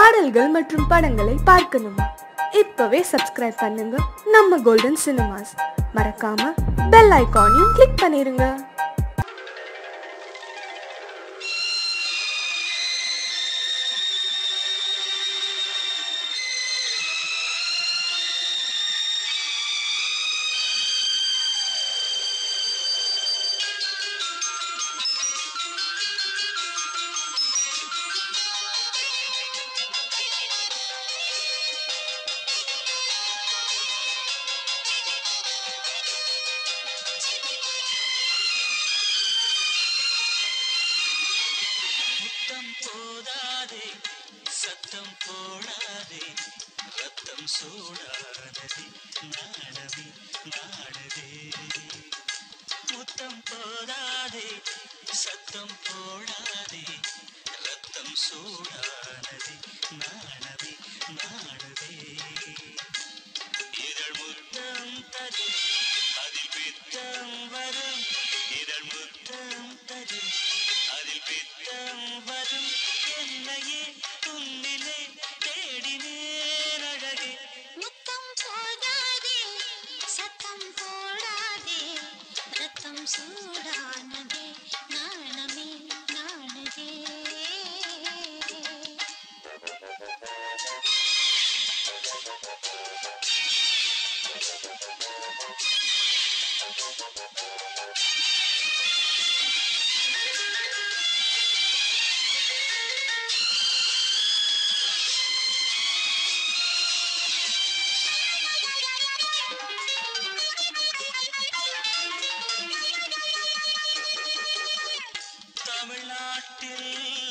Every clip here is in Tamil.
பாடல்கள் மற்றும் படங்களை பார்க்கணுமா இப்பவே சப்ஸ்கிரைப் பண்ணுங்க நம்ம கோல்டன் சினிமாஸ் மறக்காம பெல் ஐகானையும் கிளிக் பண்ணிருங்க முத்தம் போதாதே சத்தம் போடாதே ரத்தம் சூடானதே நாடவே நாடதே முத்தம் போதாதே சத்தம் போடாதே ரத்தம் சூடானதே நாடவே நாடவே இதழ் முத்தம் தரும் அதில் பித்தம் வரும் இதழ் முத்தம் தரும் அதில் பித்தம் வரும் என்னையே உன்னிலே தேடினேன் அழகே முத்தம் போடாதே சத்தம் போடாதே ரத்தம் சூடானதே நாணமே நாணதே தமிழ்நாட்டில்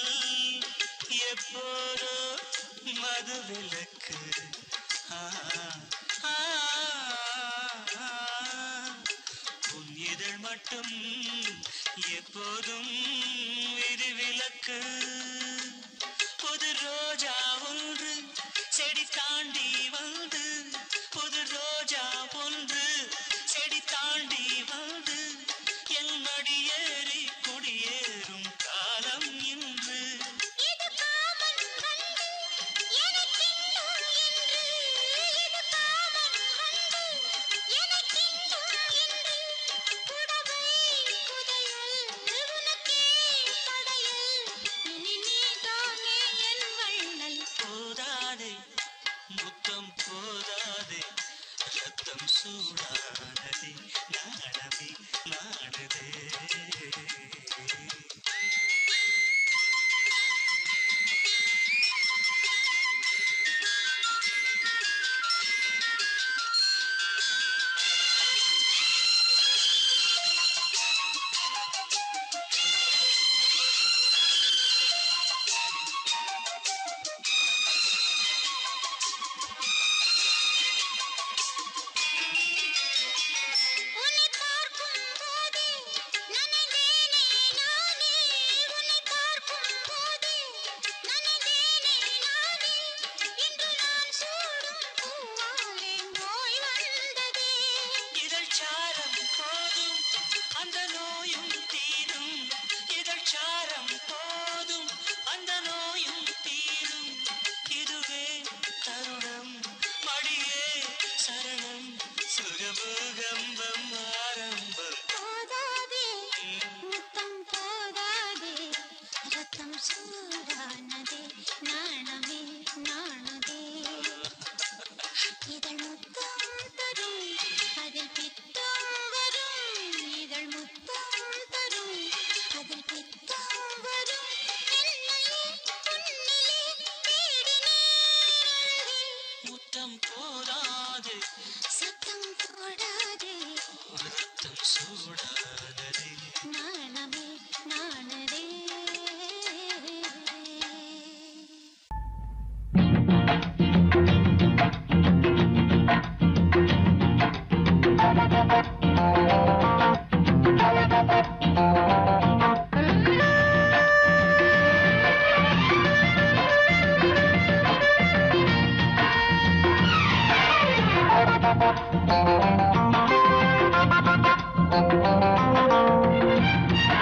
எப்போதோ மதுவிலக்கு ஆ, ஆ, ஆ. உன் இதழ் மட்டும் எப்போதும் விதிவிலக்கு புது ரோஜா ஒன்று செடி தாண்டி வந்து புது ரோஜா ஒன்று செடி தாண்டி வந்து என் அடியேறி குடியேறும் காலம் இன்று இது காமன் வந்து எனக்கின்றோ என்று இது காமன் வந்து எனக்கின்றோ என்று புடவை புதையல் உனக்கே படையல் இனி நீதானே என் வள்ளல் போதாதே முத்தம் போதாதே ரத்தம் சூடானதே நாடவே நாடதே உன்னை பார்க்கும் போதே நனைந்தேனே நானே உன்னை பார்க்கும் போதே நனைந்தேனே நானே இன்று நான் சூடும் பூவாலே நோய் வந்ததே இதழ் சாரம் போதும் அந்த நோயும் தீரும் இதழ் சாரம் போதும் அந்த நோயும் தீரும் இதுவே தருணம் மடியே சரணம் சுகபூகம்பம் ஆரம்பம் போதாதே முத்தம் போதாதே ரத்தம் சூடானதே நாணமே நாணதே இதழ் முத்தம் தரும் அதில் பித்தம் வரும் இதழ் முத்தம் தரும் அதில் பித்தம் வரும் என்னையே உன்னிலே தேடினேன் முத்தம் போதாது சத்தம் போடாதே ரத்தம் சூடானதே நாணமே நாணதே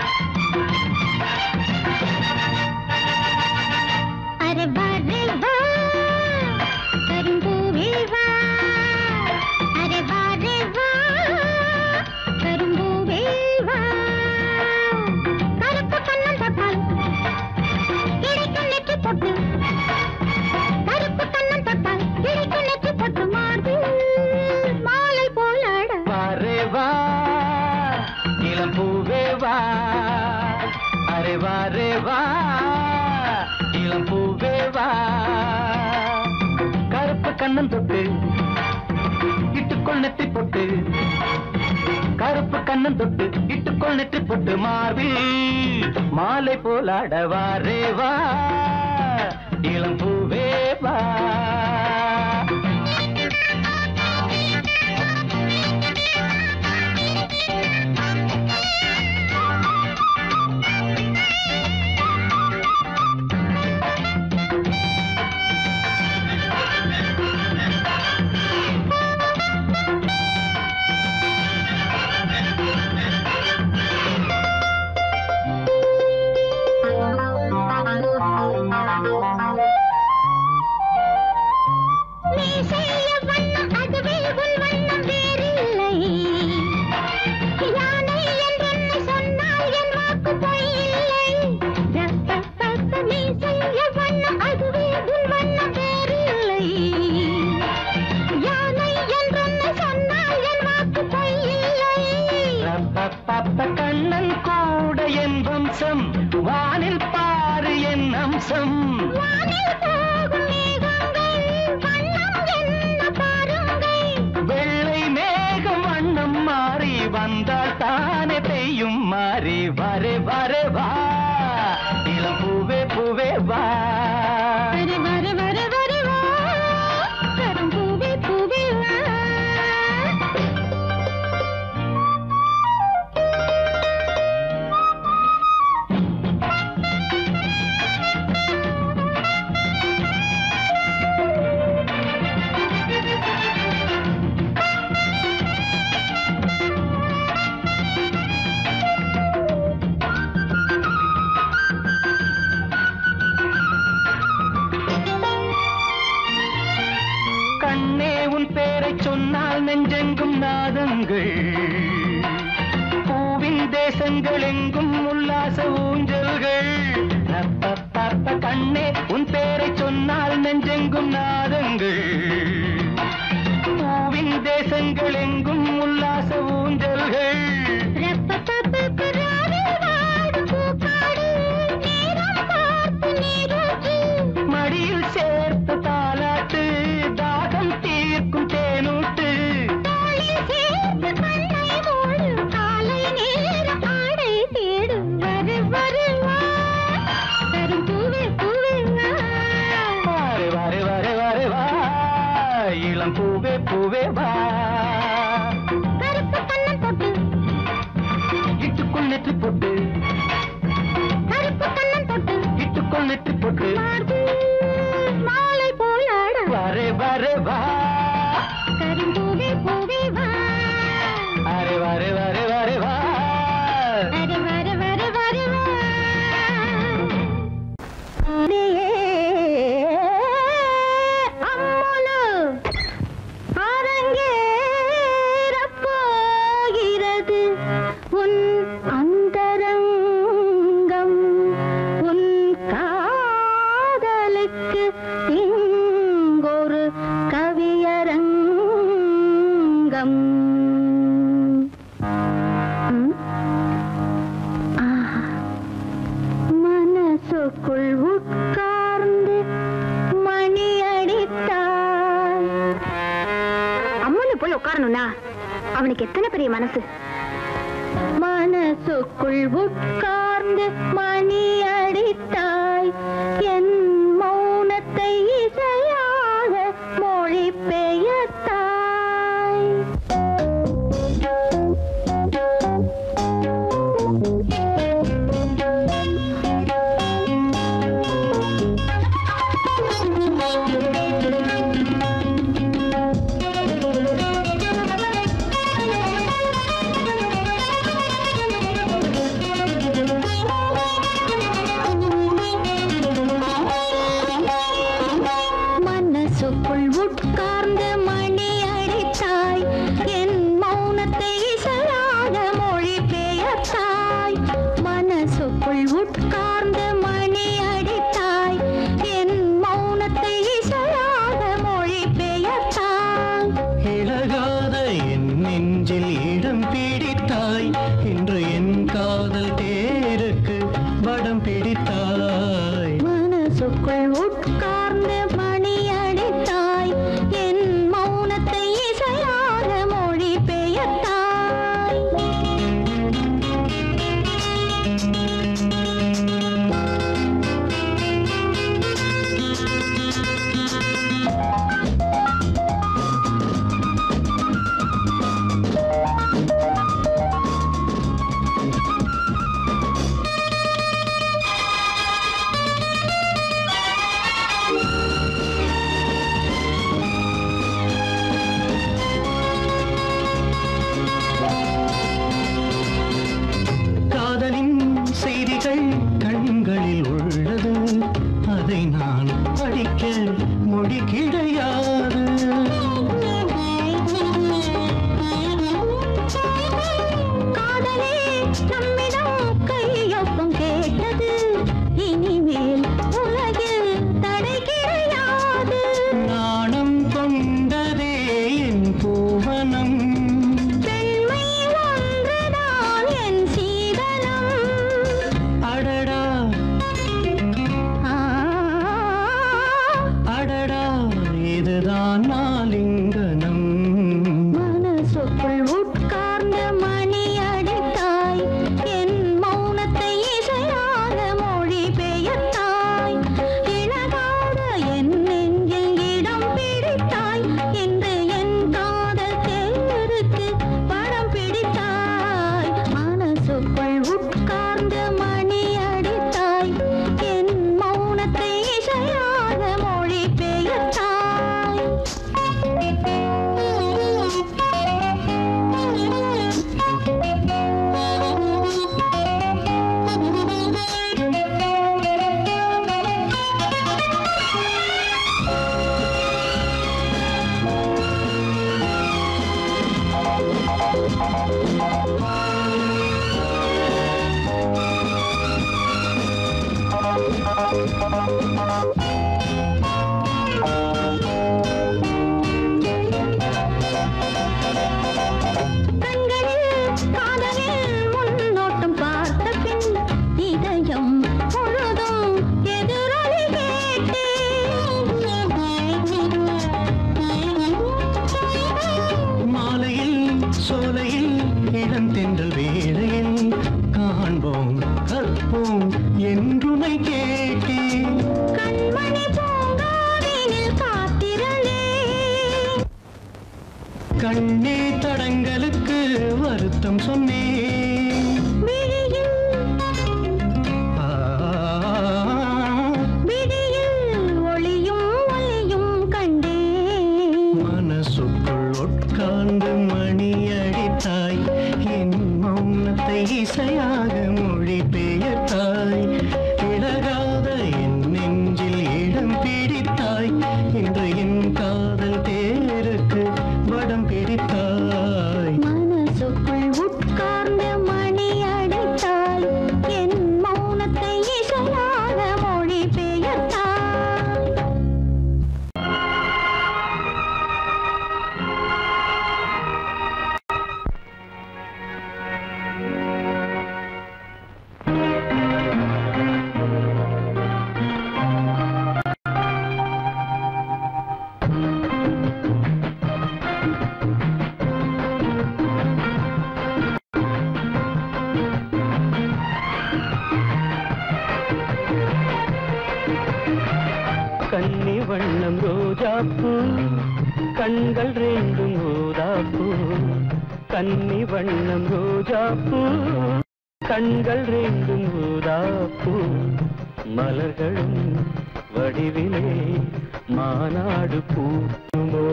अरे बारे बारे கண்ணன் தொட்டு இட்டுக்கொள் நெற்றி பொட்டு கருப்பு கண்ணன் தொட்டு இட்டுக்கொள் நெற்றி பொட்டு மார்பில் மாலை போலாடவா ரேவா இளம் பூவே வா நீ செய்ய வண்ணம் அதுவே உன் வண்ணம் வேறில்லை யானை என்றென்ன சொன்னால் என் வாக்கு பொய்யில்லை ரப்பப்பப்ப, நீ செய்ய வண்ணம் அதுவே உன் வண்ணம் வேறில்லை யானை என்றென்ன சொன்னால் என் வாக்கு பொய்யில்லை ரப்பப்பப்ப கண்ணன் கூட என் வம்சம் வானில் பாரு என் அம்சம் வானில் போகும் மேகங்கள் வண்ணம் என்ன பாருங்கள் வெள்ளை மேகம் வண்ணம் மாறி வந்தால் தானே பெய்யும் மாறி வரே வரே வா இளம் பூவே பூவே வா வரு வரு வரு வரு வா கரும் பூவே பூவே வா கண்ணே உன் பேரை சொன்னால் நெஞ்செங்கும் நாதங்கள் பூவின் தேசங்கள் எங்கும் உல்லாச ஊஞ்சல்கள் ரப்பப்பப்ப கண்ணே உன் பேரை சொன்னால் நெஞ்செங்கும் நாதங்கள் பூவின் தேசங்கள் எங்கும் உல்லாச ஊஞ்சல்கள் ரப்பப்பப்ப ராவில் வாடும் பூக்காடு நேரம் பார்த்து நீரூற்று மடியில் சேர்த்த தாலாட்டு தாகம் தீர்க்கும் தேனூட்டு தோளில் சேர்த்து கண்ணை மூடு காலை நேரம் ஆடை தேடு வரு வரு வா கரும் பூவே பூவே வா வாரே வாரே வாரே வாரே வா இளம் பூவே பூவே வா கருப்பு கண்ணன் தொட்டு இட்டுக்குள் நெற்றி பொட்டு கருப்பு கண்ணன் தொட்டு இட்டுக்குள் நெற்றி பொட்டு மார்பு மாலை போலாட வரே வரே வா கரும்பூவே பூவே வா அரே வரே வரே வரே வா வரு வரு வரு வரு வா அடே, அம்மலு அரங்கேறப் போகிறது உன் அந்தரங்கம் உன் காதலுக்கு இங்கொரு கவியரங்கம் ம்? ஆஹா. மனசுக்குள் உட்கார்ந்து மணி அடித்தாய் அம்மனு போய் உட்காரணும்னா அவனுக்கு எத்தனை பெரிய மனசு மனசுக்குள் உட்கார்ந்து மணி அடித்தாய் என் மௌனத்தை இசையாக மொழி பெயர்த்தாய் மனசுக்குள் உட்கார்ந்து மணி அடித்தாய் என் மௌனத்தை இசையாக மொழி பெயர்த்தாய் மனசுக்குள் உட்கார்ந்து மணி அடித்தாய் என் மௌனத்தை இசையாக மொழி பெயர்த்தாய் இழகாத என் நெஞ்சில் இடம் பிடித்தாய் இன்று என் காதல் தேருக்கு வடம் பிடித்தாய் மனசுக்குள் உட்கார்ந்து மணி அடித்தாய் கண்ணே தடங்களுக்கு வருத்தம் சொன்னேன் விழியில் ஆ, விழியில் ஒளியும் ஒளியும் கண்டேன் மனசுக்குள் உட்கார்ந்து மணி அடித்தாய் என் மௌனத்தை இசையாக மொழி பெயர்த்தாய் விலகாத என் நெஞ்சில் இடம் பிடித்தாய் இன்று என் காதல் தேருக்கு வடம் பிடித்தாய் மனசுக்குள் உட்கார்ந்து மணி அடித்தாய் என் மௌனத்தை இசையாக மொழி பெயர்த்தாய் கன்னி வண்ணம் ரோஜாப்பூ கண்கள் ரெண்டும் ஊதாப்பூ கன்னி வண்ணம் ரோஜாப்பூ கண்கள் ரெண்டும் ஊதாப்பூ மலர்களும் வடிவிலே மாநாடு பூக்குமோ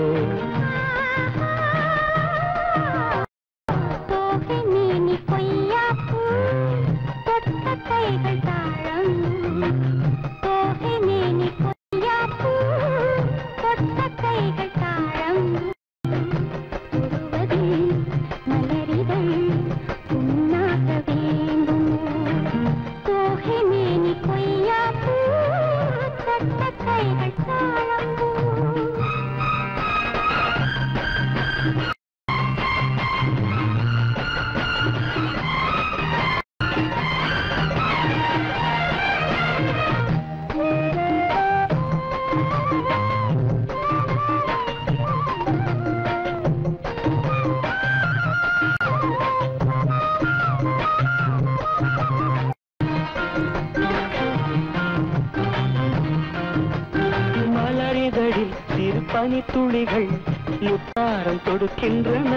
தோகை மேனி பொய்யாப்பூ தொட்ட கைகள் தாழம் தோகை மேனி பொய்யாப்பூ தொட்ட கைகள் தாழம் தொடுவதில் மலரிதழ் உண்ணாக வேண்டும் தோகை மேனி பொய்யாப்பூ தொட்ட கைகள் தாழம் மலரிதழில் சிறுபனி துளிகள் முத்தாரம் தொடுக்கின்றன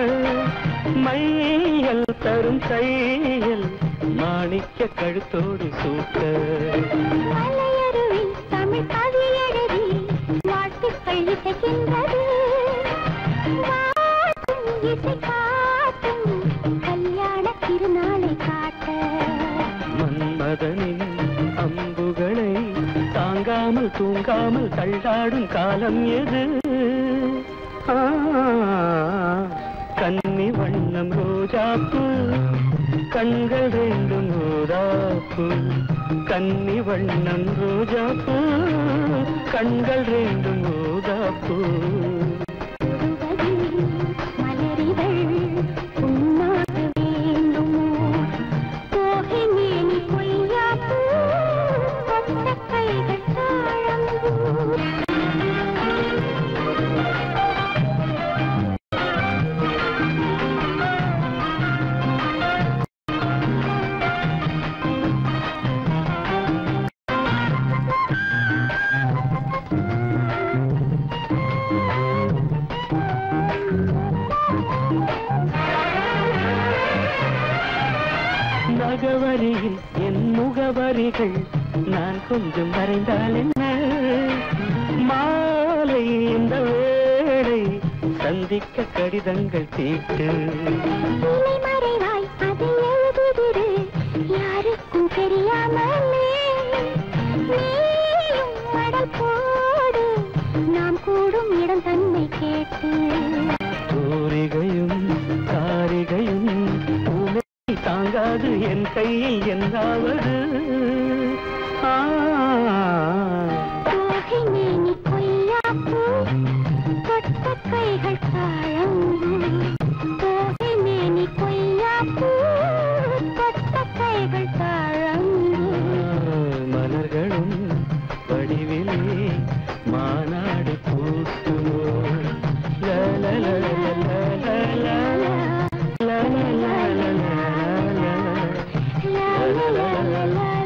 மையல் தரும் கையல் மாணிக்க கழுத்தோடு சூட்ட மலையருவி தமிழ் கவி எழுதி வாழ்த்துக்கள் இசைக்கின்றது வாழ்த்தும் இசை காட்டும் கல்யாண திருநாளை காட்ட மன்மதனின் அம்புகளை தாங்காமல் தூங்காமல் தள்ளாடும் காலம் எது ஆ, கன்னி வண்ணம் ரோஜாப்பு கண்கள் ரெண்டும் ரோதாப்பு கன்னி வண்ணம் ரோஜாப்பு கண்கள் ரெண்டும் ரோதாப்பு தொடுவதில் மலரிதழ் உண்ணாக வேண்டுமோ தோகை மேனி பொய்யாப்பூ தொட்ட கைகள் தாழம் நகவரியில் என் முகவரிகள் நான் கொஞ்சம் வரைந்தால் என்ன மாலை இந்த வேளை சந்திக்க கடிதங்கள் தீட்டு இலை மறைவாய் அதை எழுதுதிரு யாருக்கும் தெரியாமலே நீயும் மடல் போடு நாம் கூடும் இடம் தன்னை கேட்டு தூரிகையும் காரிகையும் உமை தாங்காது என் கையில் என்னாவது ஆ தோகை மேனி கொய்யாப்பூ தொட்ட கைகள் தாழம் தோகை மேனி கொய்யாப்பூ தொட்ட கைகள் தாழம் மலர்களும் வடிவிலே மாநாடு பூக்குமோ ல, ல, ல, ல, ல, ல, ல, ல, ல, ல, ல, ல, ல, ல, ல. La la la la la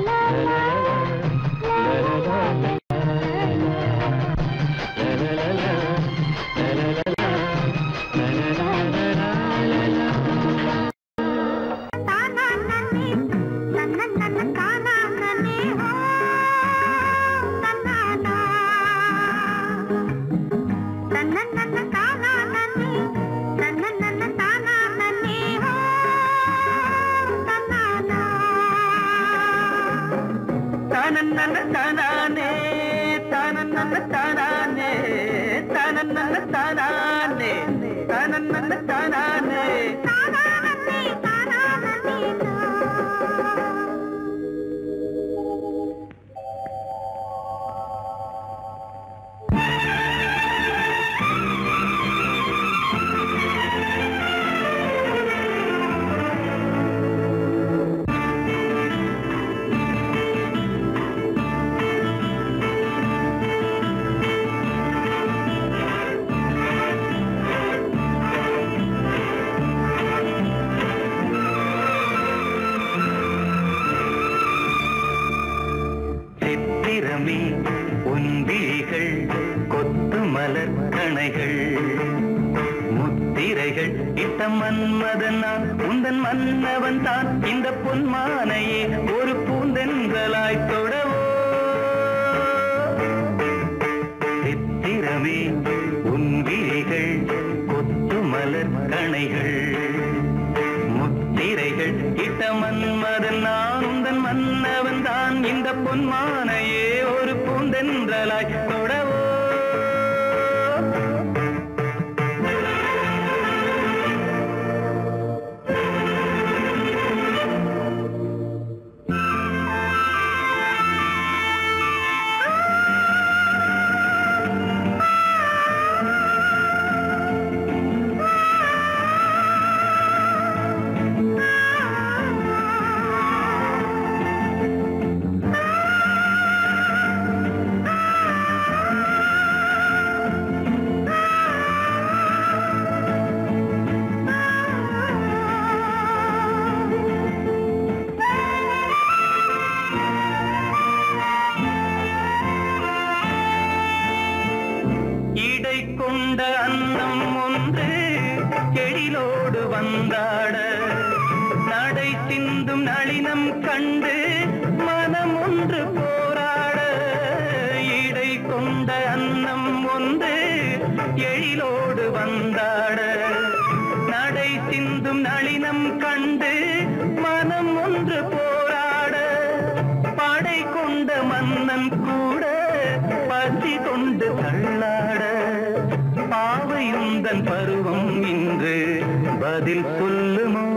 மலர் கணைகள் முத்திரைகள் இட்ட மன்மதன் நான் உந்தன் மன்னவன் தான் இந்த பொன்மானையே ஒரு பூந்தென்றலாய் தொடவோ சித்திரமே உன் விழிகள் கொத்து மலர் கணைகள் முத்திரைகள் இட்ட மன்மதன் நான் உந்தன் மன்னவன் தான் இந்த பொன்மானையே ஒரு பூந்தென்றலாய் தொடவோ இடை கொண்ட அன்னம் ஒன்று எழிலோடு வந்தாட நடை சிந்தும் நளினம் கண்டு மனம் ஒன்று போராட இடை கொண்ட அன்னம் ஒன்று எழிலோடு வந்தாட நடை சிந்தும் நளினம் கண்டு மனம் ஒன்று போராட படை கொண்ட மன்னன் கூட பசி கொண்டு தள்ளாட பாவையுந்தன் பருவம் இன்று பதில் சொல்லுமோ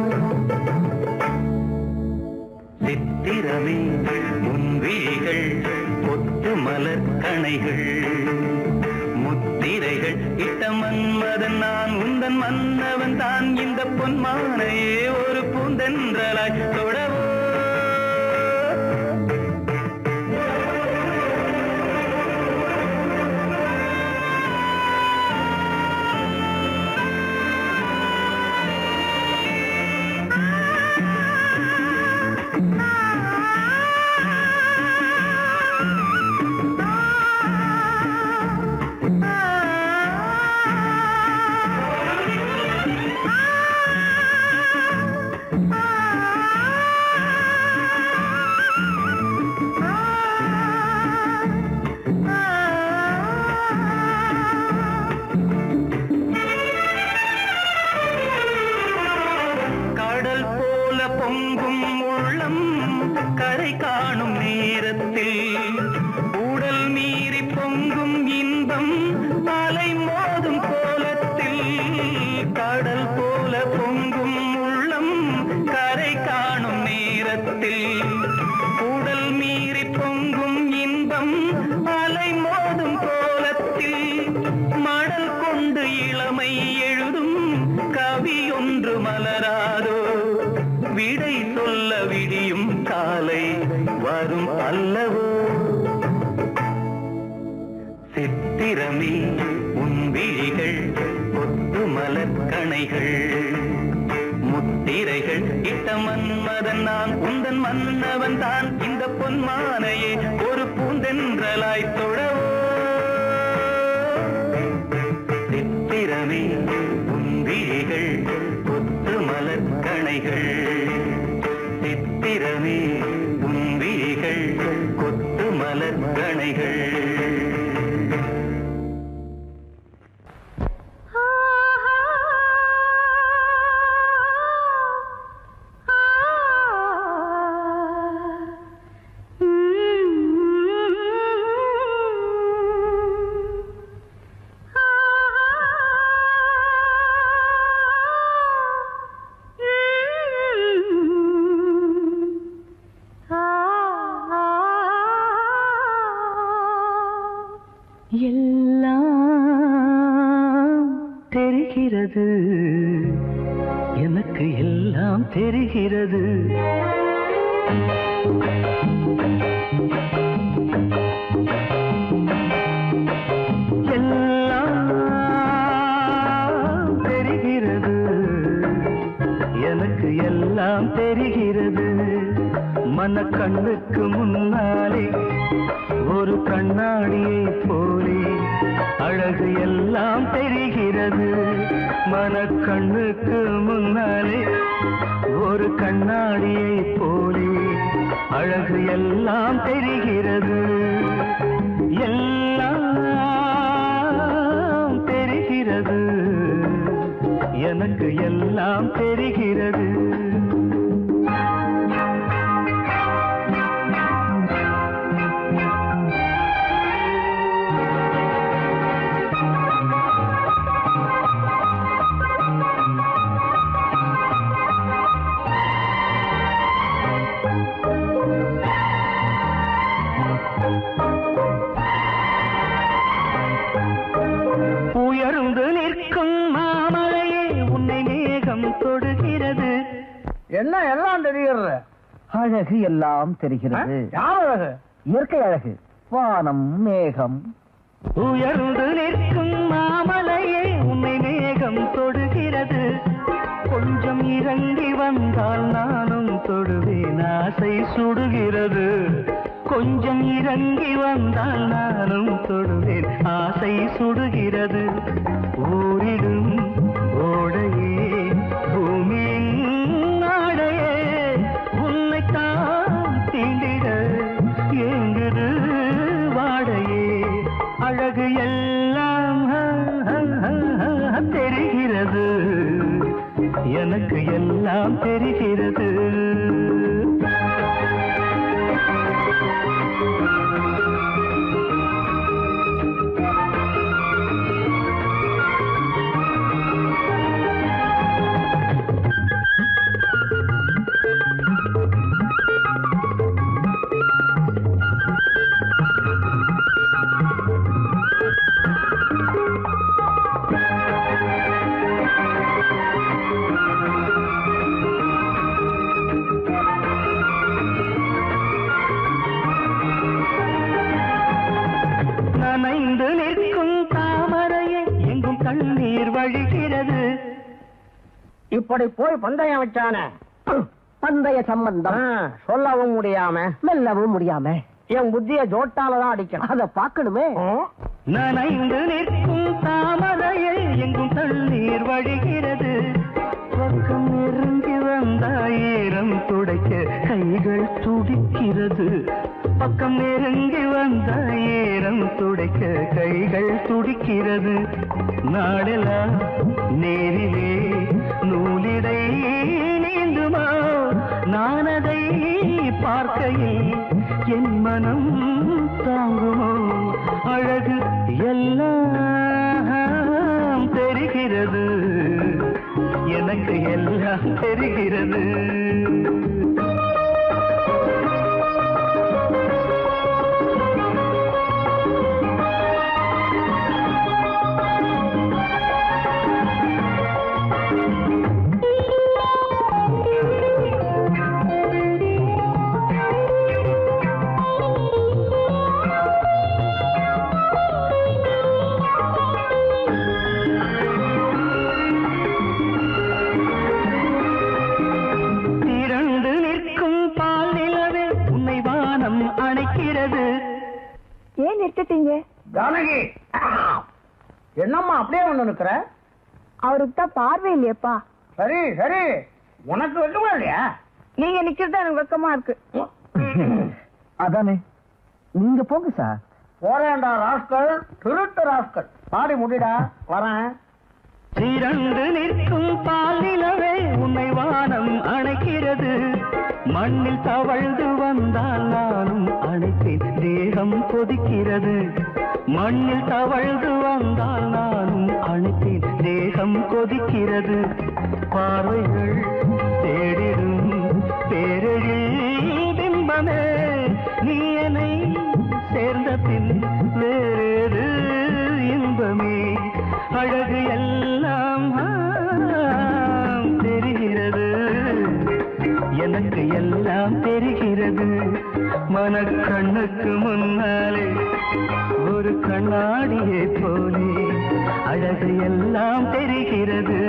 சித்திரமே உன் விழிகள் கொத்து மலர் கணைகள் முத்திரைகள் இட்ட மன்மதன் நான் உந்தன் மன்னவன் தான் இந்த பொன்மானையே ஒரு பூந்தென்றலாய் தொடவோ கடல் போல பொங்கும் உள்ளம் கரை காணும் நேரத்தில் உடல் மீறி பொங்கும் இன்பம் அலை மோதும் கோலத்தில் கடல் போல பொங்கும் உள்ளம் கரை காணும் நேரத்தில் உடல் மீறி பொங்கும் இன்பம் அலை மோதும் கோலத்தில் மடல் கொண்டு இளமை எழுதும் கவி ஒன்று மலராதோ விடை சொல்ல விடியும் காலை வரும் அல்லவோ சித்திரமே உன் விழிகள் கொத்து மலர் கணைகள் முத்திரைகள் இட்ட மன்மதன் நான் உந்தன் மன்னவன் தான் இந்த பொன்மானையே ஒரு பூந்தென்றலாய் தொடவோ சித்திரமே உன் விழிகள் கொத்து மலர் கணைகள் சித்திரமே உன் விழிகள் கொத்து மலர் கணைகள் எல்லாம் தெரிகிறது எனக்கு எல்லாம் தெரிகிறது எல்லாம் தெரிகிறது எனக்கு எல்லாம் தெரிகிறது மன கண்ணுக்கு முன்னாலே ஒரு கண்ணாடியை போலே அழகு எல்லாம் தெரிகிறது மனக்கண்ணுக்கு முன்னாலே ஒரு கண்ணாடியை போலே அழகு எல்லாம் தெரிகிறது எல்லாம் தெரிகிறது எனக்கு எல்லாம் தெரிகிறது உயர்ந்து நிற்கும் மாமலையே உன்னை மேகம் தொடுகிறது என்ன எல்லாம் தெரிகிறது அழகு எல்லாம் தெரிகிறது யார் அழகு இயற்கை அழகு வானம் மேகம் உயர்ந்து நிற்கும் மாமலையே உன்னை மேகம் தொடுகிறது கொஞ்சம் இறங்கி வந்தால் நானும் தொடுவேன் ஆசை சுடுகிறது கொஞ்சம் இறங்கி வந்தால் நானும் தொடுவேன் ஆசை சுடுகிறது ஓரிடும் ஓடையே பூமியின் நாடையே உன்னைத்தான் தீண்டிட ஏங்குது வாடையே அழகு எல்லாம் தெரிகிறது எனக்கு எல்லாம் தெரிகிறது நனைந்து நிற்கும் தாமரையே எங்கும் கண்ணீர் வழிகிறது இப்படி போய் பந்தயம் வச்சானே பந்தய சம்பந்தம் ஆ, சொல்லவும் முடியாம மெல்லவும் முடியாம என் புத்திய ஜோட்டால தான் அடிக்கணும் அத பாக்கணுமே ம். நனைந்து நிற்கும் தாமரையே எங்கும் தண்ணீர் வழிகிறது பக்கம் நெருங்கி வந்தாயிரம் துடைக்க கைகள் துடிக்கிறது பக்கம் நெருங்கி வந்தாயிரம் துடைக்க கைகள் துடிக்கிறது நாடெல்லாம் நேரிலே நூலிடை நீந்துமா நான் அதை பார்க்கையில் என் மனம் தாங்குமோ அழகு எல்லாம் தெரிகிறது எனக்கு எல்லாம் தெரிகிறது திரண்டு நிற்கும் பால் நிலவே உன்னை வானம் அணைக்கிறது ஏன் நிறுத்திட்டீங்க ஜானகி என்னம்மா அப்படியே ஒண்ணு நிக்கிற அவருக்கு தான் பார்வை இல்லையப்பா சரி சரி உனக்கு வெக்கமா இல்லையா நீங்க நிக்கிறது எனக்கு வெக்கமா இருக்கு அதானே நீங்க போங்க சார் போறேன்டா ராஸ்கல் திருட்டு ராஸ்கல் பாடி முடிடா வரேன் திரண்டு நிற்கும் பால் நிலவே உன்னை வானம் அணைக்கிறது மண்ணில் தவழ்ந்து வந்தால் நானும் அணைப்பேன் தேகம் கொதிக்கிறது மண்ணில் தவழ்ந்து வந்தால் நானும் அணைப்பேன் தேகம் கொதிக்கிறது பார்வைகள் தேடிடும் பேரெழில் பிம்பமே நீ என்னை சேர்ந்த பின் வேறு இன்பமே அழகு எல்லாம் ஆம், தெரிகிறது எனக்கு எல்லாம் தெரிகிறது மனக்கண்ணுக்கு முன்னாலே ஒரு கண்ணாடியை போலே அழகு எல்லாம் தெரிகிறது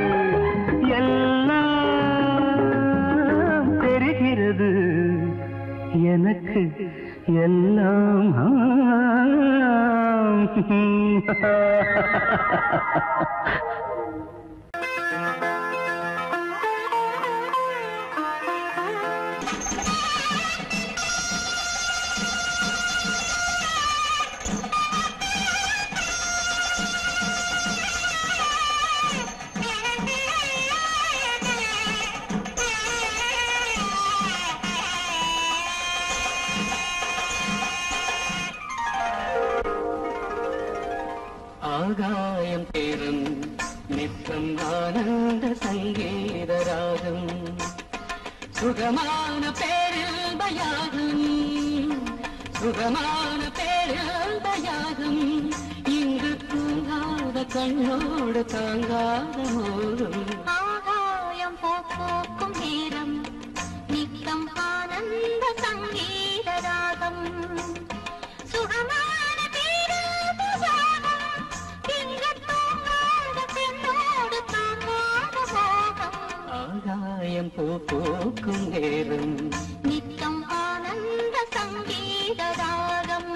எல்லாம் தெரிகிறது எனக்கு எல்லாம் ஆம், ஆகாயம் தேரும் நித்தம் ஆனந்த சங்கீத ராகம் சுகமான பேரில் பயாகம் சுகமான பேரில் பயாகம் இங்கு தூங்காத கண்ணோடு தாங்காத மோகம் ஆகாயம் போக்கும் நேரம் நித்தம் ஆனந்த சங்கீத ராகம் சுகமான பேராபசாரம் இங்கு தூங்காத பெண்ணோடு தாங்காத மோகம் ஆகாயம் பூ பூக்கும் நேரம் நித்தம் ஆனந்த சங்கீத ராகம்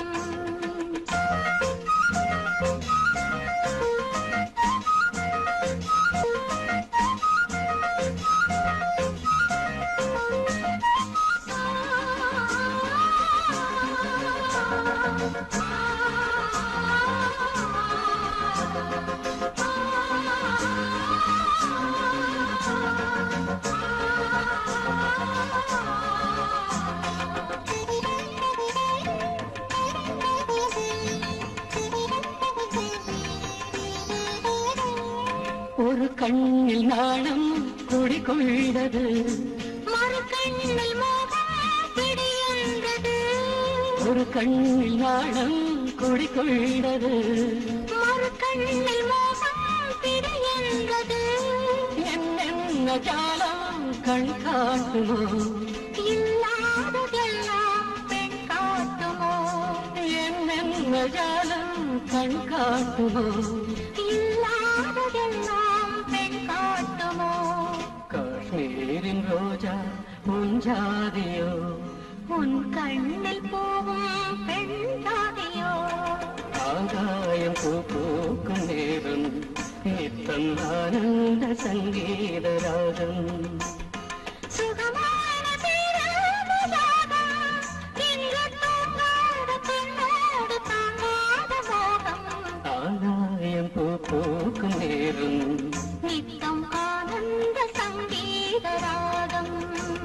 ஒரு கண்ணில் நாணம் குடிகொண்டது மறு கண்ணில் மோகம் பிடியென்றது ஒரு கண்ணில் நாணம் குடிகொண்டது மறு கண்ணில் மோகம் பிடியென்றது என்னென்ன ஜாலம் கண் காட்டுமோ இல்லாததெல்லாம் பெண் காட்டுமோ என்னென்ன ஜாலம் கண் காட்டுமோ இல்லாததெல்லாம் பெண் காட்டுமோ காஷ்மீரின் ரோஜா முஞ்சாதியோ உன் கண்ணில் போகும் பெண் தாதியோ ஆகாயம் பூ பூக்கும் நேரம் நித்தம் ஆனந்த சங்கீத ராகம் சுகமான பேராபசாரம் இங்கு தூங்காத பெண்ணோடு தாங்காத மோகம் ஆகாயம் பூ பூக்கும் நேரம் நித்தம் ஆனந்த சங்கீத ராகம்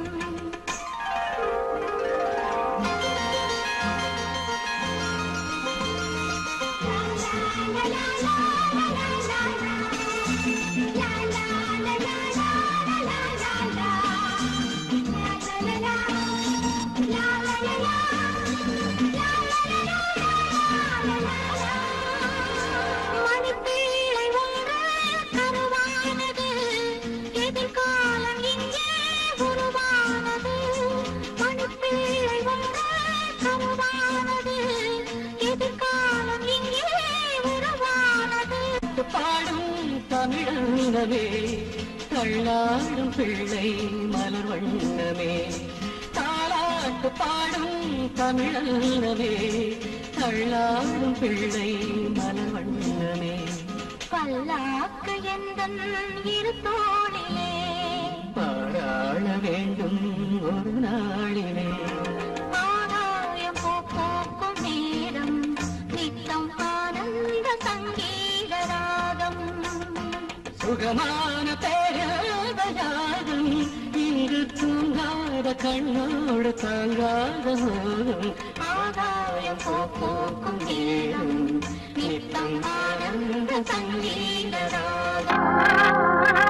மணிப்பீழை ஒன்று கருவானது எதிர்காலம் இங்கே உருவானது மணிப்பீழை ஒன்று கருவானது எதிர்காலம் இங்கே உருவானது பாடும் தமிழங்கமே தள்ளாடும் பிள்ளை மலர் வண்ணமே தாளாட்டு பாடும் தமிழங்கமே தள்ளாடும் பிள்ளை மலர் வண்ணமே பல்லாக்கு எந்தன் இரு தோளிலே பாராள வேண்டும் ஒரு நாளிலே ஆதாயம் போக்கும் நேரம் நித்தம் ஆனந்த சங்கீத ராகம் சுகமான பேரதயாகும் இங்கு தூங்காத கண்ணோடு தாங்காத மோகம் ஆதாயம் போக்கும் நேரம் நித்தம் ஆனந்த சங்கீத ராகம்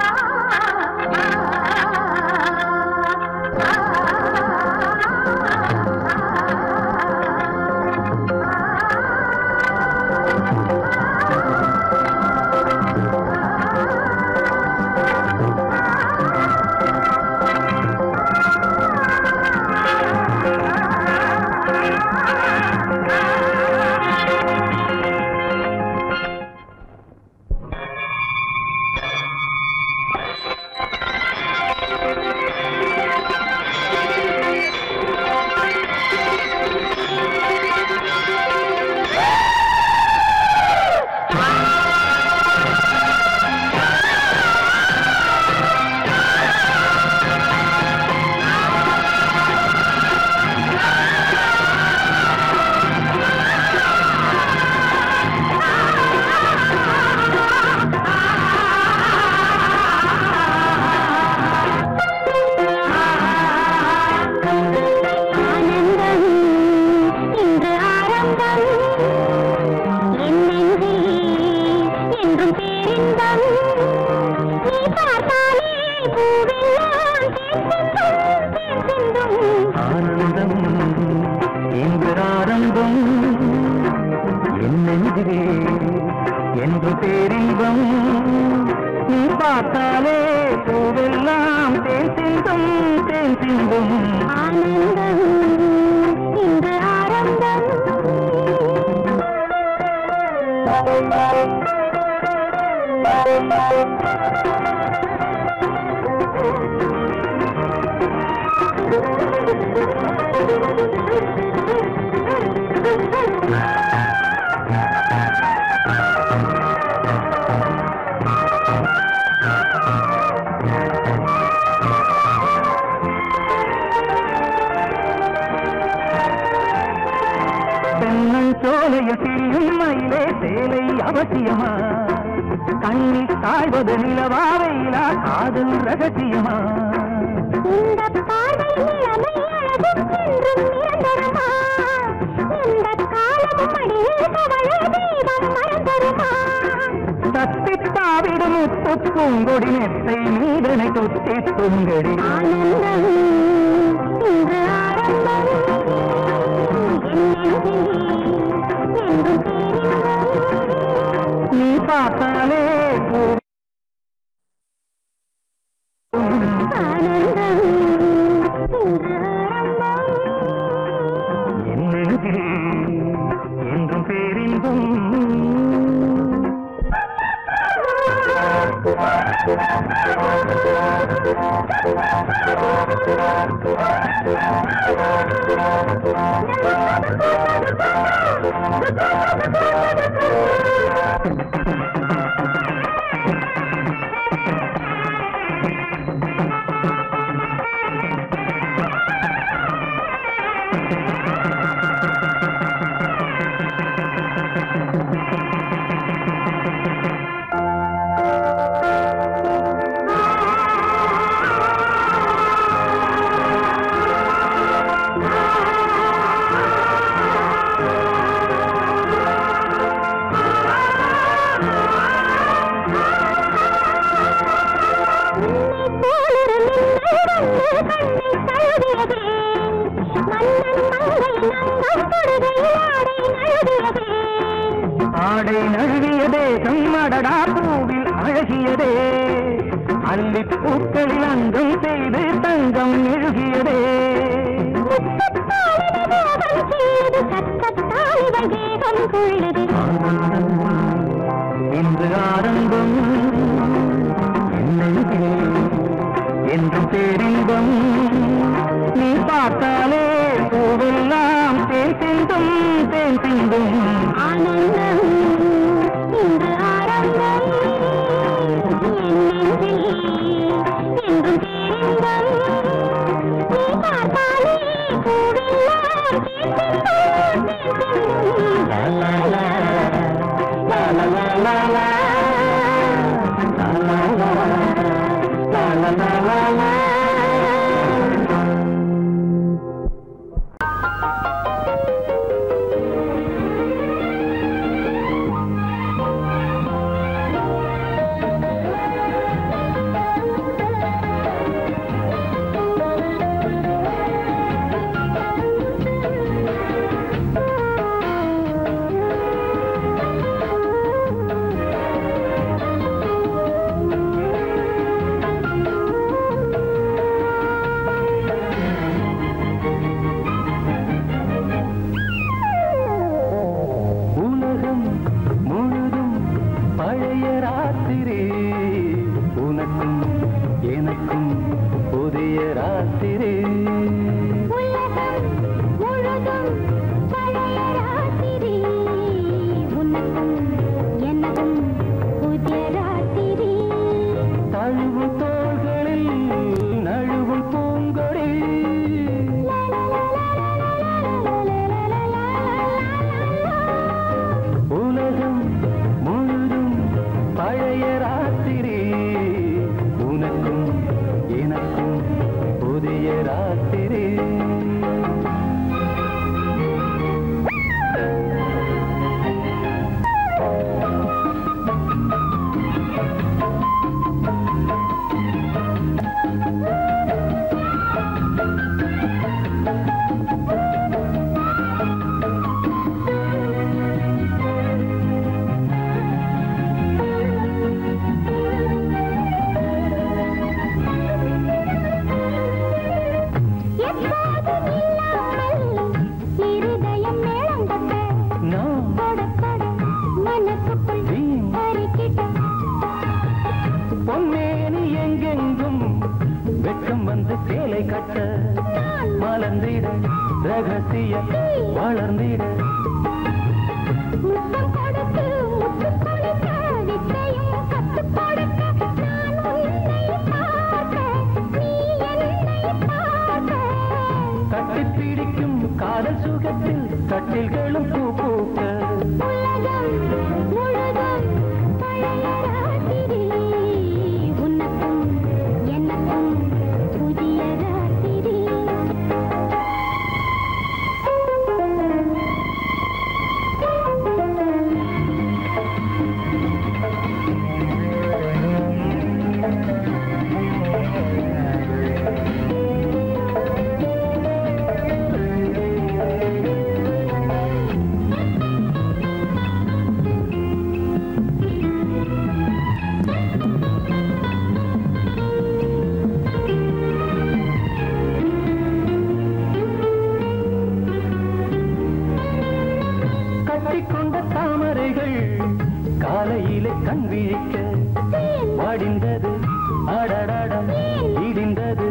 என்று பேரின்பம் நீ பார்த்தாலே பூவெல்லாம் தேன் சிந்தும் தேன் சிந்தும் ஆனந்தம் இன்று ஆரம்பம் தென்னஞ்சோலையில் திரியும் மயிலே சேலை அவசியமா கண்ணில் காய்வது நிலவா வெயிலா காதல் ரகசியமா இந்த பார்வையில் இளமை அழகும் என்றும் நிரந்தரமா இந்த காலமும் அடியில் கவலை தெய்வம் மறந்தருமா தத்தித் தாவிடும் முத்து பூங்கொடி நெத்தை நீதனை தொத்தி துங்கடி ஆனந்தம் இன்று ஆரம்பம் என் நெஞ்சில் என்றும் பேரின்பம் நீ பார்த்தாலே பூ ஆனந்தம் இன்று ஆரம்பம் என் நெஞ்சில் என்றும் பேரின்பம் ஆடை நழுவிய தேசம் அடடா பூவில் அழகியதே அல்லி பூக்களில் அங்கம் செய்து தங்கம் எழுகியதே இன்று ஆரம்பம் என்னெங்கே என்றும் பேரின்பம் நீ பார்த்தாலே பூவெல்லாம் தேன் சிந்தும் தேன் சிந்தும் ஆனந்தம் இன்று ஆரம்பம் என் நெஞ்சில் என்றும் பேரின்பம் நீ பார்த்தாலே பூவெல்லாம் தேன் சிந்தும், தேன் சிந்தும். உலகம் முழுதும் பழைய ராத்திரி உனக்கும் எனக்கும் புதிய ராத்திரி உலகம் முழுதும் பழைய ராத்திரி உனக்கும் எனக்கும் புதிய ராத்திரி தழுவும் தோள்களில் நழுவும் பூங்கொடி உலகம் முழுதும் பழைய ராத்திரி உனக்கும் எனக்கும் புதிய ராத்திரி வந்து சேலை கட்ட மலர்ந்திட ரகசிய வளர்ந்திட முத்தம் கொடுத்து முத்து கொடுக்க வித்தையும் கத்துக் கொடுக்க நான் உன்னை பார்க்க நீ என்னை பார்க்க கட்டி பிடிக்கும் காதல் சுகத்தில் கட்டில்களும் பூ பூக்க உலகம் முழுதும் பழைய ராத்திரி உனக்கும் எனக்கும் புதிய ராத்திரி கட்டிக்கொண்ட தாமரைகள் காலையிலே கண் விழிக்க வாடிந்தது அடடடம் இடிந்தது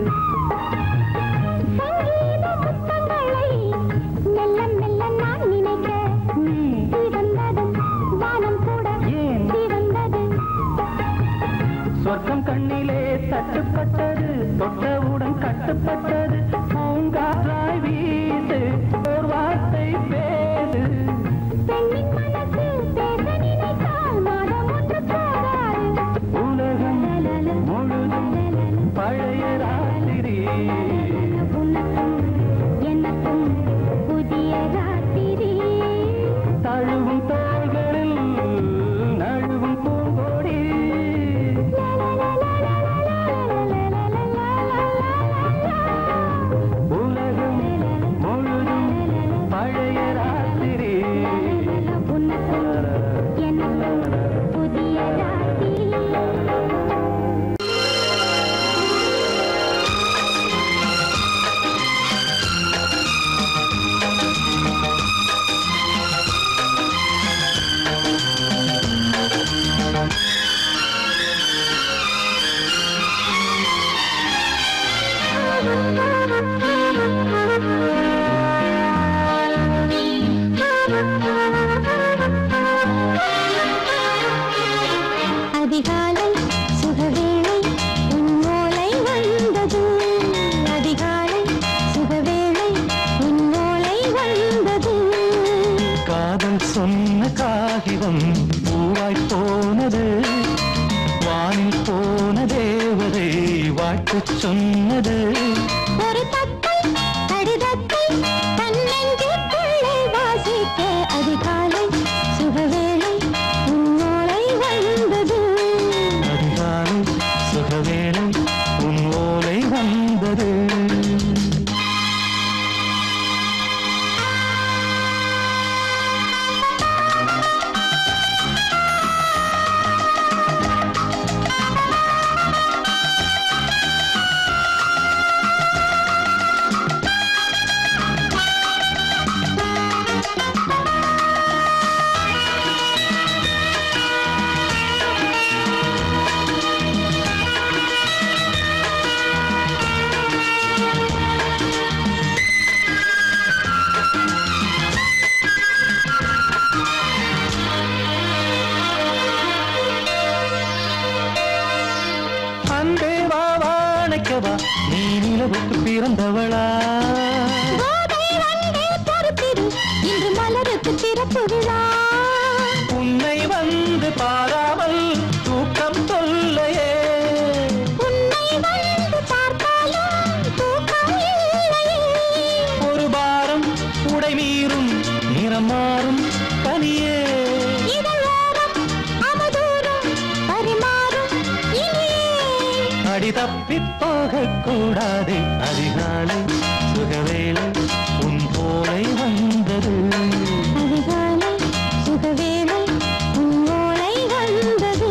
சங்கீத முத்தங்களை மெல்ல மெல்ல நான் நினைக்க சிவந்ததும் வானம் கூட ஏன்? சிவந்தது சொர்க்கம் கண்ணிலே தட்டுப்பட்டது தொட்டவுடன் கட்டுப்பட்டது பூங்காற்றாய் வீசு ஓர் வார்த்தை பேசு பெண்ணின் மனசு பேச நினைத்தால் மாதம் ஒன்று போகாது உலகம் முழுதும் பழைய ராத்திரி உனக்கும் எனக்கும் புதிய ராத்திரி தழுவும் தோள்களில் நழுவும் பூங்கோடி உலகம் முழுதும் பழைய ராத்திரி உனக்கும் எனக்கும் புதிய ராத்திரி அதிகாலை சுகவேளை உன் ஓலை வந்தது அதிகாலை சுகவேளை உன் ஓலை வந்தது காதல் சொன்ன காகிதம் பூவாய் போனது வானில் போன தேவதை வாழ்த்துச் சொன்னது ஒரு தத்தை கடிதத்தை தன்னெஞ்சுக்குள்ளே வாசிக்க அதிகாலை சுகவேளை உன் ஓலை வந்தது அதிகாலை சுகவேளை உன் ஓலை வந்தது அன்பே வா வாழைக்கவா நீ நிலவுக்கு பிறந்தவளா கோதை வந்தே பொறுத்திரு இன்று மலருக்கு திறப்பு விழா உன்னை வந்து பாராமல் தூக்கம் சொல்லையே உன்னை வந்து பார்த்தாலும் தூக்கம் இல்லையே ஒரு பாரம் உடை மீறும் நிறம் மாறும் கனியே இதழோரம் அமதூரம் பரிமாறும் இனியே அடி தப்பிப் போகக் கூடாது அதிகாலை சுகவேளை உன் போலை வந்தது அதிகாலை சுகவேளை உன் ஓலை வந்தது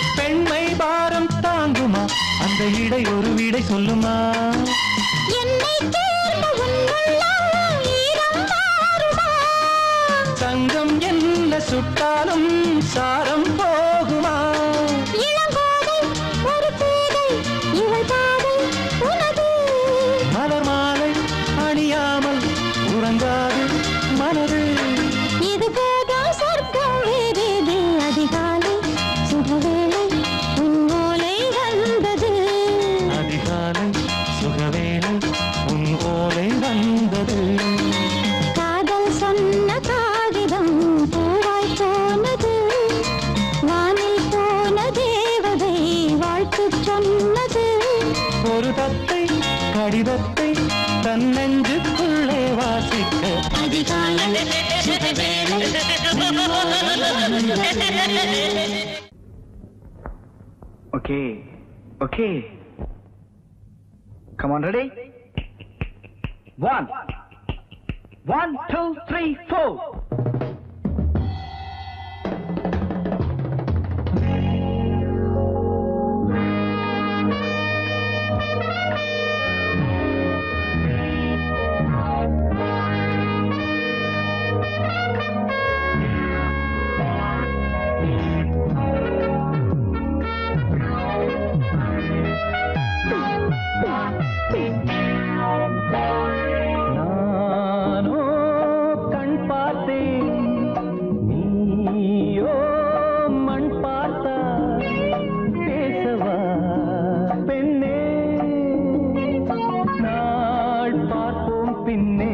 பெண்மை பாரம் தாங்குமா அந்த இடை ஒரு விடை சொல்லுமா என்னை தேர்ந்த உன்னுள்ளம் ஈரம் மாறுமா தங்கம் என்ன சுட்டாலும் சாரம் போகுமா இளங்கோதை ஒரு பேதை இவள் பாதை உனது மலர் மாலை அணியாமல் உறங்காது மனது இது போதும் சொர்க்கம் வேறேது அதிகாலை சுகவேளை உன் ஓலை வந்தது அதிகாலை சுகவேளை உன் ஓலை வந்தது காதல் சொன்ன காகிதம் பூவாய் போனது வானில் போன தேவதை வாழ்த்து சொன்னது ஒரு தத்தை கடிதத்தை தன் நெஞ்சுக்குள்ளே வாசிக்க அதிகாலை சுகவேளை உன் ஓலை வந்தது Okay. Okay. Come on, ready? One. One, two, three, four. நானோ கண் பார்த்தேன் நீயோ மண் பார்த்தா பேசவா பெண்ணே நாள் பார்ப்போம் பின்னே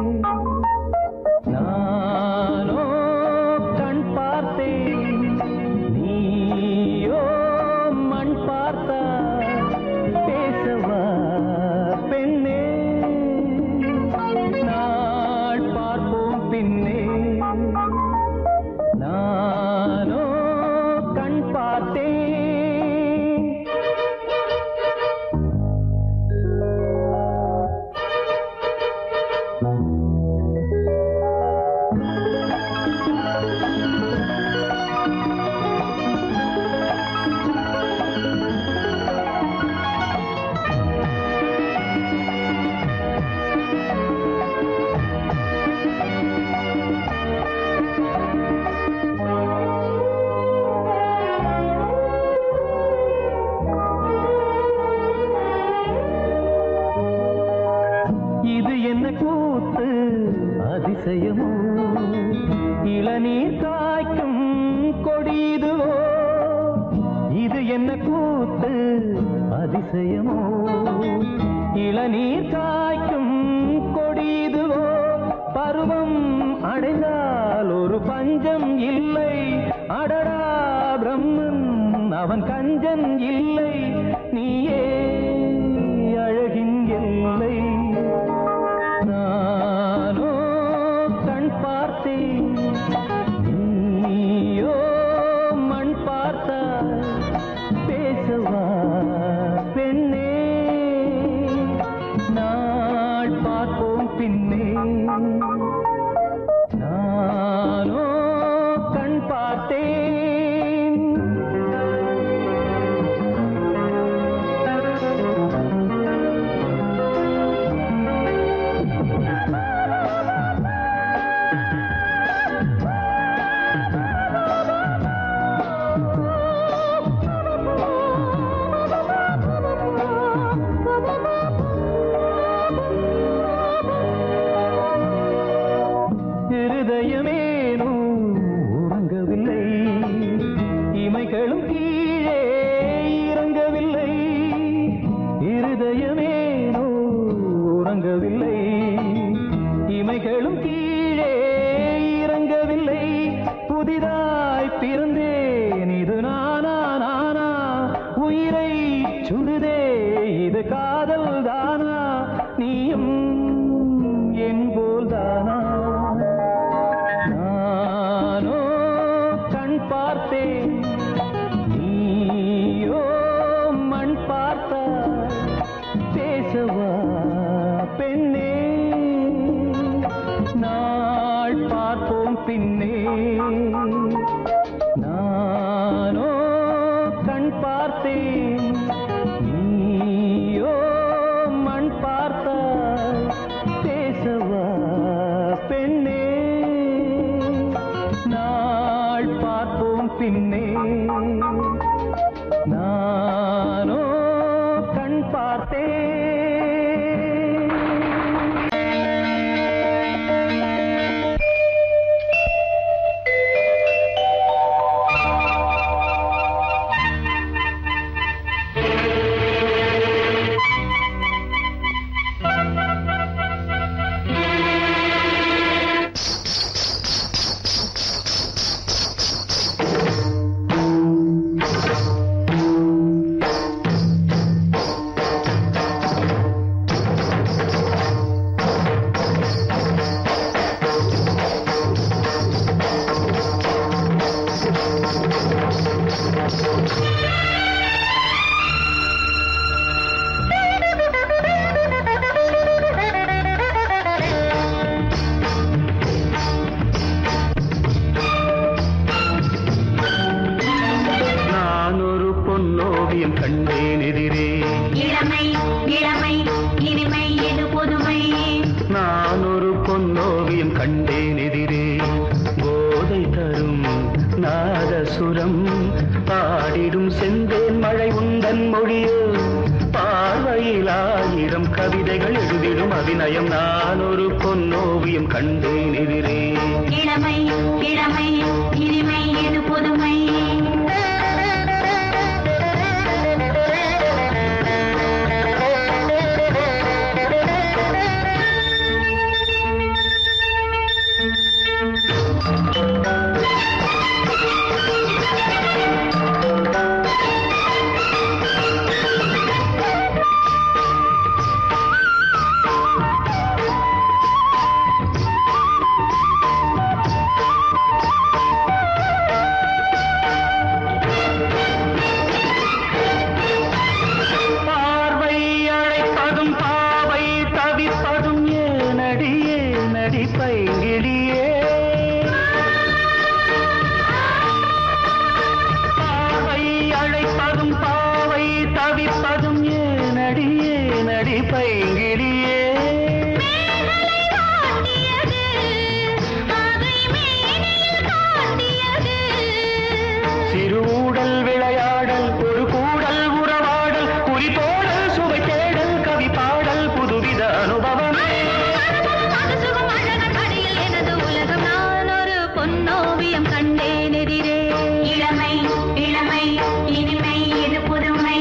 நானோ கண் பார்த்தேன் நீயோ மண் பார்த்தா பேசவா பெண்ணே நாள் பார்ப்போம் பின்னே நானோ கண் பார்த்தேன் இது என்ன கூத்து அதிசயமோ இளநீர் காய்க்கும் கொடிதுவோ இது என்ன கூத்து அதிசயமோ இளநீர் காய்க்கும் கொடிதுவோ பருவம் அடைந்தால் ஒரு பஞ்சம் இல்லை அடடா பிரம்மன் அவன் கஞ்சன் இல்லை நீயே அழகின் எல்லை நானோ கண் பார்த்தேன் நீயோ மண் பார்த்தா பேசவா பெண்ணே நாள் பார்ப்போம் பின்னே நானோ கண் பார்த்தேன் இருதயமேனோ உறங்கவில்லை இமைகளும் கீழே இறங்கவில்லை இருதயமேனோ உறங்கவில்லை இமைகளும் கீழே இறங்கவில்லை புதிதாய் பிறந்தேன் இது நானா நானா உயிரை சுடுதே இது காதல் தானா நீயும் என் போல் தானா நானோ கண் பார்த்தேன் நீயோ மண் பார்த்தா பேசவா பெண்ணே நாள் பார்ப்போம் பின்னே நானோ நானோ கண் பார்த்தேன் நான் ஒரு பொன்னோவியம் கண்டேன் எதிரே இளமை இளமை இனிமை எது புதுமை நான் ஒரு பொன்னோவியம் கண்டேன் எதிரே போதை தரும் நாதசுரம் பாடிடும் செந்தேன் மழை உந்தன் மொழியோ பார்வையில் ஆயிரம் கவிதைகள் எழுதிடும் அபிநயம் நான் ஒரு பொன்னோவியம் கண்டேன் எதிரே இளமை இளமை இனிமை எது புதுமை பார்வை அழைப்பதும் பாவை தவிப்பதும் ஏனடியே நடி பைங்கிடியே பார்வை அழைப்பதும் பாவை தவிப்பதும் ஏனடியே நடி பைங்கிடியே சிறுடல் விளையாடல் ஒரு கூடல் உறவாடல் குறிப்போடல் சுவை தேடல் கவி பாடல் புதுவித அனுபவமே பொன்னோவியம் கண்டேன் எதிரே இளமை இளமை இனிமை எது புதுமை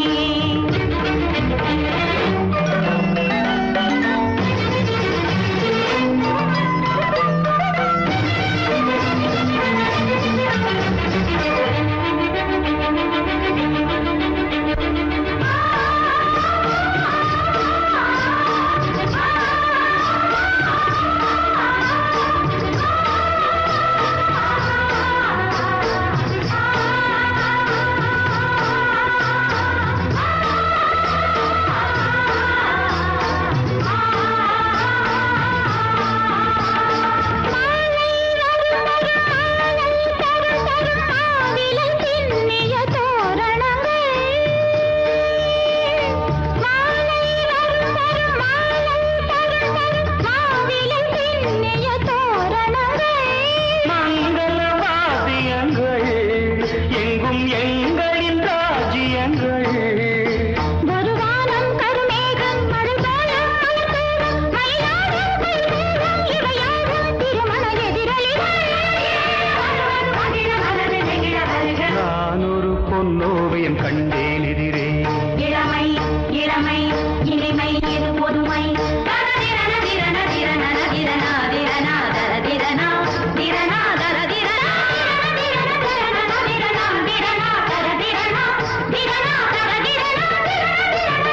மங்கள வாத்தியங்கள் எங்கும் எங்களின் ராஜ்யங்கள் நான் ஒரு பொன்னோவியம் கண்டேன் எதிரே இளமை இளமை இனிமை இது பொதுமை தரதிரன திரன திரன திரனா திரனா தர திரனா திரனா தர திரனா திரன திரன திரனா திரனா தர திரனா திரனா தர திரனா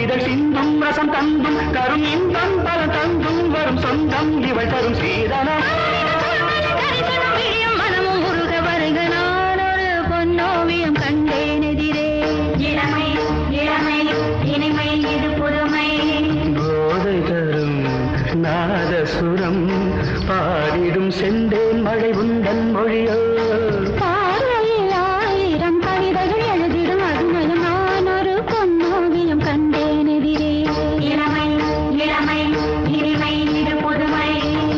இதழ் சிந்தும் ரசம் தந்தும் தரும் இன்பம் பல தந்தும் வரும் சொந்தம் இவள் தரும் சீதனம் கரிசனம் விழியும் மனமும் உருக வருக நான் ஒரு பொன்னோவியம் கண்டேன் எதிரே இளமை இளமை இனிமை இது புதுமை போதை தரும் நாதசுரம் பாடிடும் செந்தேன் மழை உந்தன் மொழியோ பார்வையில் ஆயிரம் கவிதைகள் எழுதிடும் அருமையும் நான் ஒரு பொன்னோவியம் கண்டேன் எதிரே இளமை இளமை இனிமை இது புதுமை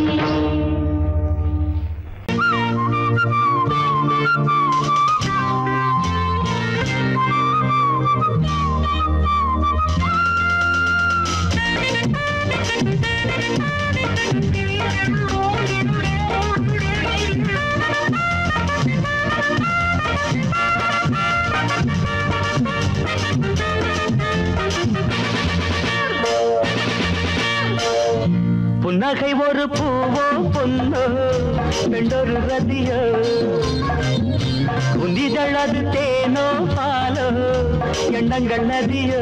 புன்னகை ஒரு பூவோ பொன்னோ பெண்டொரு ரதியோ உந்திதழது தேனோ பாலோ எண்ணங்கள் நதியோ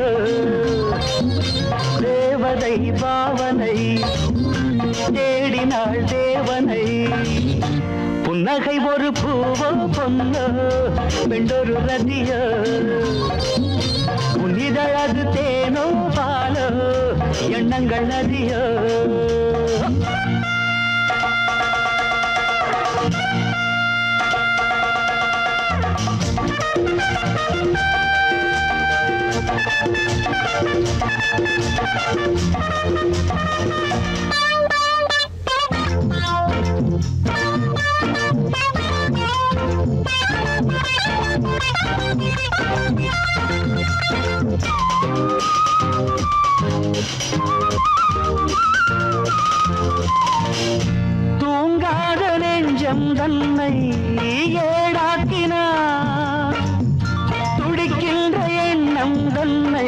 தேவதை பாவனை தேடினாள் தேவனை புன்னகை ஒரு பூவோ பொன்னோ பெண்டொரு ரதியோ உன்னிதழது தேனோ பாலோ எண்ணங்கள் நதியோ தூங்காத நெஞ்சம் தன்னை ஏடாக்கினார் துடிக்கின்ற எண்ணம் தன்னை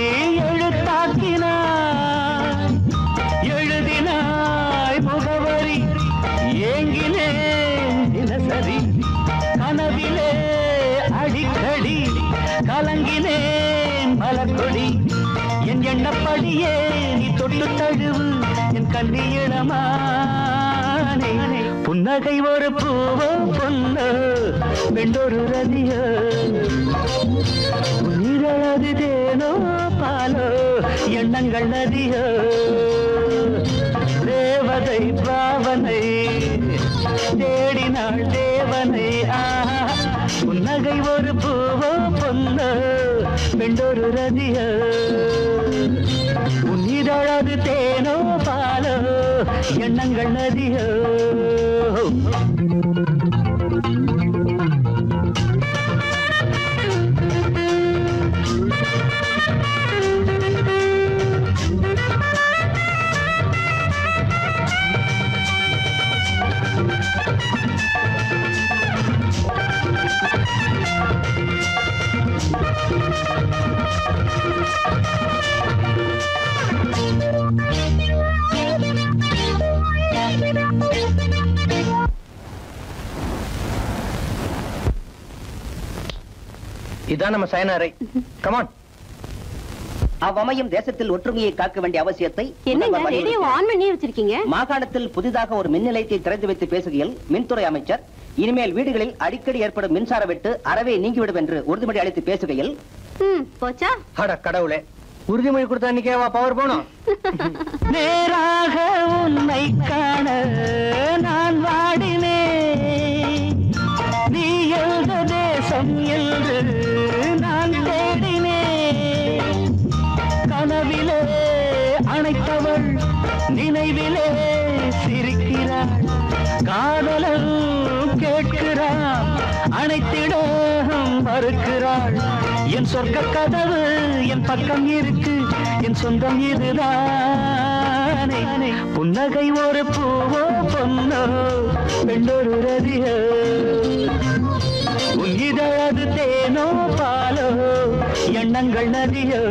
எழுத்தாக்கினார் எழுதினாய் முகவரி ஏங்கினேன் தினசரி கனவிலே அடிக்கடி கலங்கினேன் மலர்கொடி என் எண்ணப்படியே நீ தொட்டு தழுவு என் கண்ணியிடமானே புன்னகை ஒரு பூவோ பொண்ணு வெண்டொரு ரதியோ உயிரழது தேனோ பாலோ எண்ணங்கள் நதியோ தேவதை பாவனை தேடினாள் தேவனை ஆஹா புன்னகை ஒரு பூவோ பொண்ணு வெண்டொரு ரதியோ உன்னிதழது தேனோ பாலோ எண்ணங்கள் நதியோ இதான் நம்ம சயனாரை கமான் அவ்வமயம் தேசத்தில் ஒற்றுமையை காக்க வேண்டிய அவசியத்தை என்னங்க முதல்வர் ரேடியோ வலியுறுத்தினார். ஆன் பண்ணி வச்சிருக்கீங்க மாகாணத்தில் புதிதாக ஒரு மின் நிலையத்தை திறந்து வைத்து பேசுகையில் மின்துறை அமைச்சர் இனிமேல் வீடுகளில் அடிக்கடி ஏற்படும் மின்சார வெட்டு அறவே நீங்கிவிடும் என்று உறுதிமொழி அளித்து பேசுகையில் ம் போச்சா அட கடவுளே உறுதிமொழி கொடுத்தா இன்னைக்கேவா பவர் போனோம் நேராக உன்னை காண நான் வாடினேன் நீ எழுத தேசம் என்று நான் தேடினேன் கனவிலே அணைத்தவள் நினைவிலே சிரிக்கிறாள் காதலன் கேட்கிறான் அனைத்திடம் மறுக்கிறாள் என் சொர்க்க கதவு என் பக்கம் இருக்கு என் சொந்தம் இதுதானே புன்னகை ஒரு பூவோ பொன்னோ பெண்டொரு ரதியோ உன் இதழது தேனோ பாலோ எண்ணங்கள் நதியோ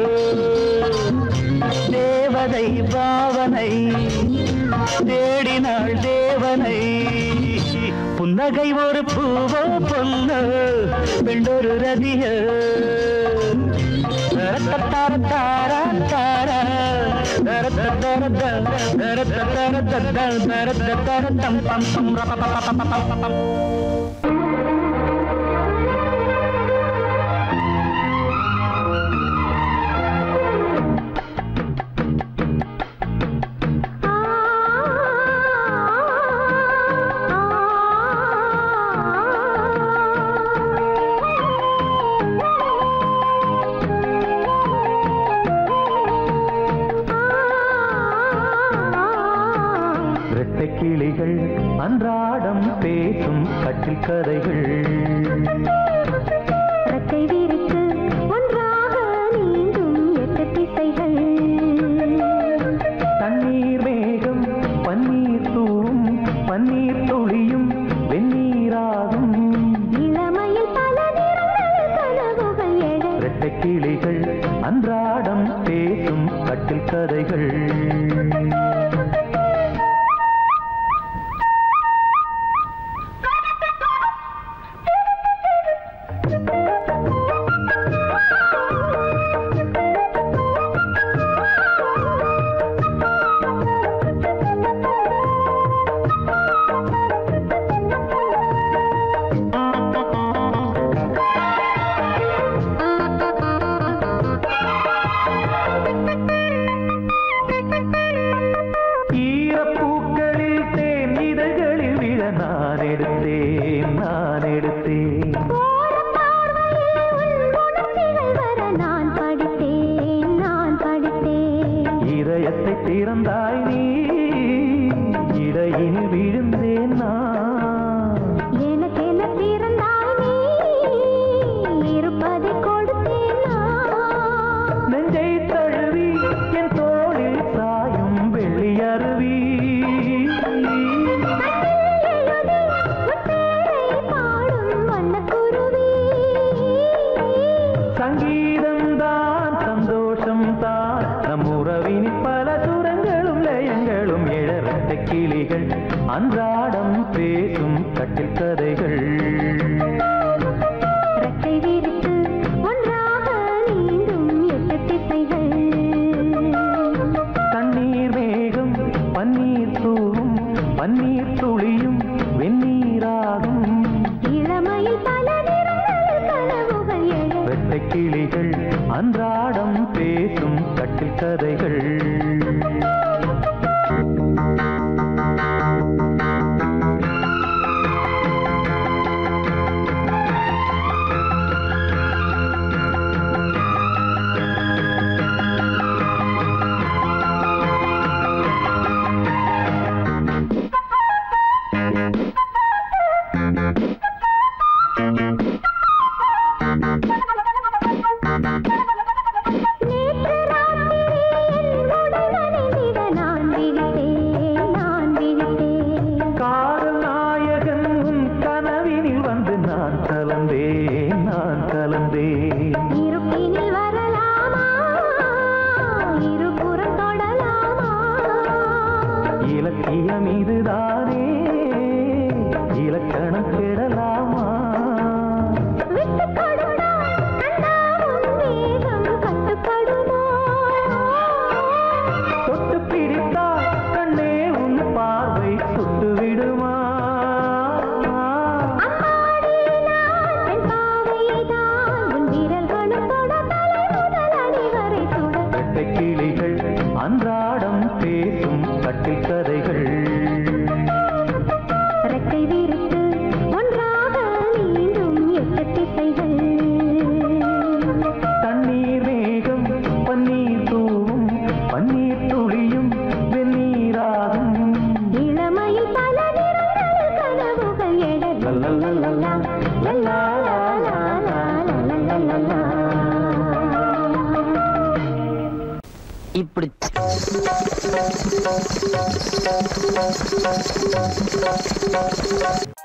தேவதை பாவனை தேடினாள் தேவனை புன்னகை ஒரு பூவோ பொன்னோ பெண்டொரு ரதியோ இரட்டை கிளிகள் அன்றாடம் பேசும் கட்டில் கதைகள் ரெக்கை விரித்து ஒன்றாக நீந்தும் எட்டு திசைகள் தண்ணீர் மேகம் பன்னீர் தூவும் பன்னீர் துளியும் வெந்நீராகும் இளமையில் பல நிறங்கள் கனவுகள் எழ இரட்டை கிளிகள் அன்றாடம் பேசும் கட்டில் கதைகள் ஈரப்பூக்களில் தேன் இதழ்களில் விழ நான் எடுத்தேன் நான் எடுத்தேன் ஓரம் பார்வையில் உன் உணர்ச்சிகள் வர நான் படித்தேன் நான் படித்தேன் இதயத்தை திறந்தாய் நீ இடையில் விழுந்தேன் நான் எனக்கென பிறந்தாய் நீ இருப்பதை கொடுத்தேன் நான் நெஞ்சை தழுவி என் தோளில் சாயும் வெள்ளி அருவி சங்கீதம் தான் சந்தோஷம் தான் நம் உறவின் பல சுரங்களும் லயங்களும் இழரட்ட கிளிகள் அன்றாடம் பேசும் கட்டில் கதைகள் ரெக்கை விரித்து ஒன்றாக நீந்தும் எட்டு திசைகள் தண்ணீர் மேகம் பன்னீர் தூவும் பன்னீர் துளியும் வெந்நீராகும் இளமையில் பல நிறங்கள் கனவுகள் எழ வெட்டை கிளிகள் அன்றாடம் பேசும் கட்டில் கதைகள் நேற்று ராத்திரி என் உடல் நனைந்திட நான் விழித்தேன் நான் விழித்தேன் காதல் நாயகன் உன் கனவினில் வந்து நான் கலந்தேன் நான் கலந்தேன் இருப்பினில் வரலாமா இருபுறம் தொடலாமா இலக்கியம் இதுதானே இலக்கணம் கெடலாமா விட்டு கொடுத்தால் கண்ணா உன் வேகம் கட்டுப்படுமோ தொட்டு பிடித்தால் கண்ணே உன் பார்வை சுட்டு விடுமா அம்மாடி நான் பெண் பாவைதான் உன் விரல்களும் தொட தலை முதல் அடி வரை சுட வெட்டை கிளிகள் அன்றாடம் பேசும் கட்டில் கதைகள் ரெக்கை விரித்து ஒன்றாக நீந்தும் எட்டு திசைகள் தண்ணீர் மேகம் பன்னீர் தூவும் பன்னீர் துளியும் வெந்நீராகும் இளமையில் பல நிறங்கள் கனவுகள் எழ லல்லல்லல்லல்லா, லல்லா, லா, லா, லா, லா, லா, லா, லா. இப்படி